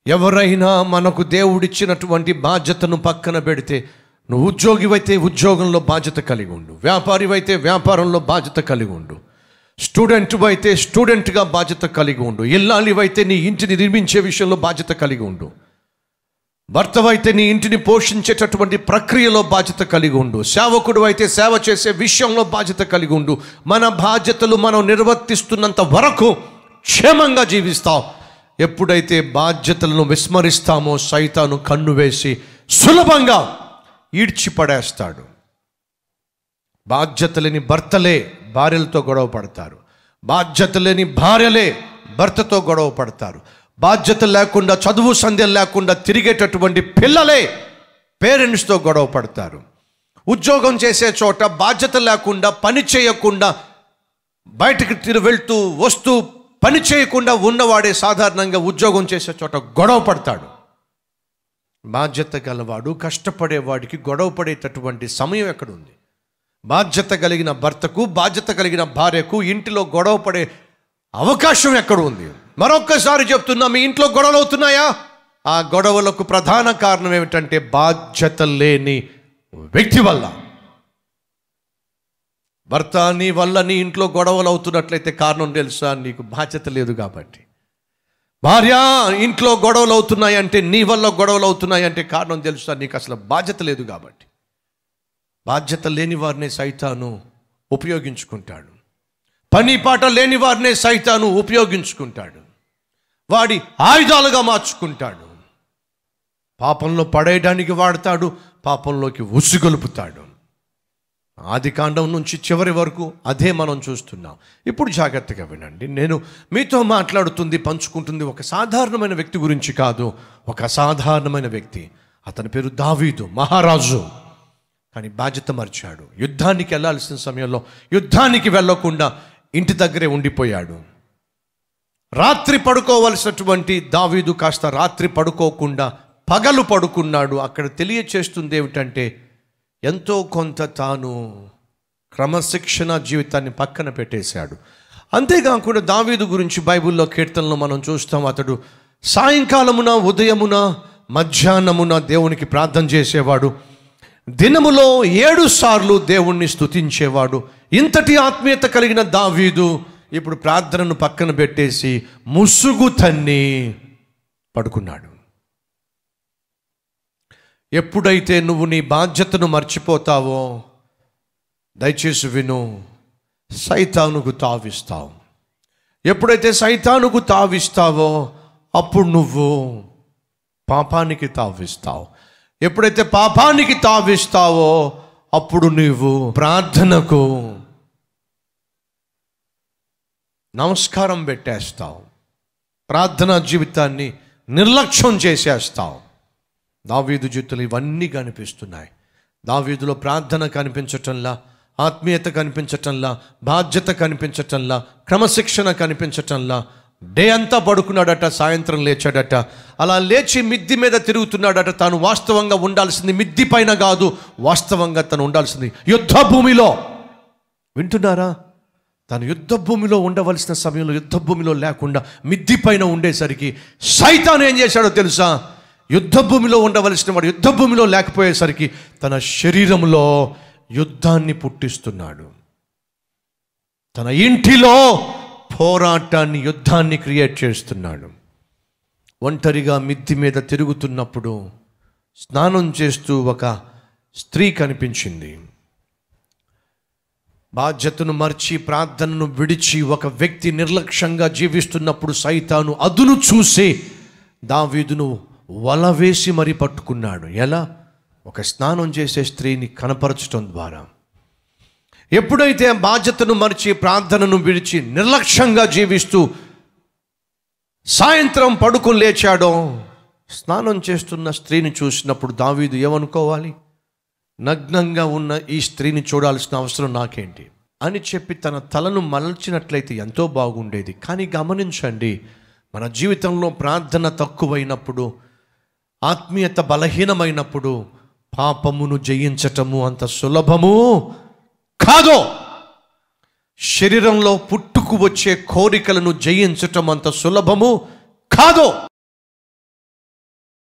ఎవరైనా మనకు దేవుడిచ్చినటువంటి బాధ్యతను పక్కన పెడితే నువ్వు ఉద్యోగివైతే ఉద్యోగంలో బాధ్యత కలిగి ఉండు వ్యాపారివైతే వ్యాపారంలో బాధ్యత కలిగి ఉండు స్టూడెంట్ అయితే స్టూడెంట్గా బాధ్యత కలిగి ఉండు ఇల్లాలివైతే నీ ఇంటిని నిర్మించే విషయంలో బాధ్యత కలిగి ఉండు భర్తవైతే నీ ఇంటిని పోషించేటటువంటి ప్రక్రియలో బాధ్యత కలిగి ఉండు సేవకుడు అయితే సేవ చేసే విషయంలో బాధ్యత కలిగి ఉండు మన బాధ్యతలు మనం నిర్వర్తిస్తున్నంత వరకు క్షేమంగా జీవిస్తాం ఎప్పుడైతే బాధ్యతలను విస్మరిస్తామో సైతాను కన్ను వేసి సులభంగా ఈడ్చిపడేస్తాడు బాధ్యత లేని భర్తలే భార్యలతో గొడవ పడతారు బాధ్యత లేని భార్యలే భర్తతో గొడవ పడతారు బాధ్యత లేకుండా చదువు సంధ్య లేకుండా తిరిగేటటువంటి పిల్లలే పేరెంట్స్తో గొడవ పడతారు ఉద్యోగం చేసే చోట బాధ్యత లేకుండా పని చేయకుండా బయటకు తిరిగి వెళ్తూ వస్తూ పని చేయకుండా ఉన్నవాడే సాధారణంగా ఉద్యోగం చేసే చోట గొడవ పడతాడు బాధ్యత గలవాడు కష్టపడేవాడికి గొడవ పడేటటువంటి సమయం ఎక్కడుంది బాధ్యత కలిగిన భర్తకు బాధ్యత కలిగిన భార్యకు ఇంటిలో గొడవ పడే అవకాశం ఎక్కడ ఉంది మరొక్కసారి చెప్తున్నా మీ ఇంట్లో గొడవలు అవుతున్నాయా ఆ గొడవలకు ప్రధాన కారణం ఏమిటంటే బాధ్యత లేని వ్యక్తి వల్ల భర్త నీ వల్ల నీ ఇంట్లో గొడవలు అవుతున్నట్లయితే కారణం తెలుసా నీకు బాధ్యత లేదు కాబట్టి భార్య ఇంట్లో గొడవలు అవుతున్నాయి అంటే నీ వల్ల గొడవలు అవుతున్నాయి అంటే కారణం తెలుసా నీకు అసలు బాధ్యత లేదు కాబట్టి బాధ్యత లేని వారినే సైతాను ఉపయోగించుకుంటాడు పని పాట లేని వారినే సైతాను ఉపయోగించుకుంటాడు వాడి ఆయుధాలుగా మార్చుకుంటాడు పాపంలో పడేయడానికి వాడతాడు పాపంలోకి ఉసుగొలుపుతాడు ఆది కాండం నుంచి చివరి వరకు అదే మనం చూస్తున్నాం ఇప్పుడు జాగ్రత్తగా వినండి నేను మీతో మాట్లాడుతుంది పంచుకుంటుంది ఒక సాధారణమైన వ్యక్తి గురించి కాదు ఒక అసాధారణమైన వ్యక్తి అతని పేరు దావీదు మహారాజు కానీ బాధ్యత మర్చాడు యుద్ధానికి వెళ్ళాల్సిన సమయంలో యుద్ధానికి వెళ్ళకుండా ఇంటి దగ్గరే ఉండిపోయాడు రాత్రి పడుకోవలసినటువంటి దావీదు కాస్త రాత్రి పడుకోకుండా పగలు పడుకున్నాడు అక్కడ తెలియచేస్తుంది ఏమిటంటే ఎంతో కొంత తాను క్రమశిక్షణ జీవితాన్ని పక్కన పెట్టేశాడు అంతేకాకుండా దావీదు గురించి బైబిల్లో కీర్తనలో మనం చూస్తాం అతడు సాయంకాలమున ఉదయమున మధ్యాహ్నమున దేవునికి ప్రార్థన చేసేవాడు దినములో ఏడు సార్లు దేవుణ్ణి స్తుతించేవాడు ఇంతటి ఆత్మీయత కలిగిన దావీదు ఇప్పుడు ప్రార్థనను పక్కన పెట్టేసి ముసుగు తన్ని పడుకున్నాడు ఎప్పుడైతే నువ్వు నీ బాధ్యతను మర్చిపోతావో దయచేసి విను సైతానుకు తావిస్తావు ఎప్పుడైతే సైతానుకు తావిస్తావో అప్పుడు నువ్వు పాపానికి తావిస్తావు ఎప్పుడైతే పాపానికి తావిస్తావో అప్పుడు నీవు ప్రార్థనకు నమస్కారం పెట్టేస్తావు ప్రార్థనా జీవితాన్ని నిర్లక్ష్యం చేసేస్తావు దావీదు జీవితంలో ఇవన్నీ కనిపిస్తున్నాయి దావీదులో ప్రార్థన కనిపించటంలా ఆత్మీయత కనిపించటంలా బాధ్యత కనిపించటంలా క్రమశిక్షణ కనిపించటంలా డే అంతా పడుకున్నాడట సాయంత్రం లేచాడట అలా లేచి మిద్ది మీద తిరుగుతున్నాడట తాను వాస్తవంగా ఉండాల్సింది మిద్ది పైన కాదు వాస్తవంగా తను ఉండాల్సింది యుద్ధ భూమిలో వింటున్నారా తను యుద్ధ భూమిలో ఉండవలసిన సమయంలో యుద్ధ భూమిలో లేకుండా మిద్ది పైన ఉండేసరికి సైతాన్ ఏం చేశాడో తెలుసా యుద్ధ భూమిలో ఉండవలసిన వాడు యుద్ధ భూమిలో లేకపోయేసరికి తన శరీరంలో యుద్ధాన్ని పుట్టిస్తున్నాడు తన ఇంటిలో పోరాటాన్ని యుద్ధాన్ని క్రియేట్ చేస్తున్నాడు ఒంటరిగా మిద్ది మీద తిరుగుతున్నప్పుడు స్నానం చేస్తూ ఒక స్త్రీ కనిపించింది బాధ్యతను మర్చి ప్రార్థనను విడిచి ఒక వ్యక్తి నిర్లక్ష్యంగా జీవిస్తున్నప్పుడు సైతాను అదును చూసి దావీదును వల వేసి మరి పట్టుకున్నాడు ఎలా ఒక స్నానం చేసే స్త్రీని కనపరచడం ద్వారా ఎప్పుడైతే ఆ బాధ్యతను మరిచి ప్రార్థనను విడిచి నిర్లక్ష్యంగా జీవిస్తూ సాయంత్రం పడుకుని లేచాడో స్నానం చేస్తున్న స్త్రీని చూసినప్పుడు దావీదు ఏమనుకోవాలి నగ్నంగా ఉన్న ఈ స్త్రీని చూడాల్సిన అవసరం నాకేంటి అని చెప్పి తన తలను మలచినట్లయితే ఎంతో బాగుండేది కానీ గమనించండి మన జీవితంలో ప్రార్థన తక్కువైనప్పుడు ఆత్మీయత బలహీనమైనప్పుడు పాపమును జయించటము అంత సులభము కాదు శరీరంలో పుట్టుకు వచ్చే కోరికలను జయించటం అంత సులభము కాదు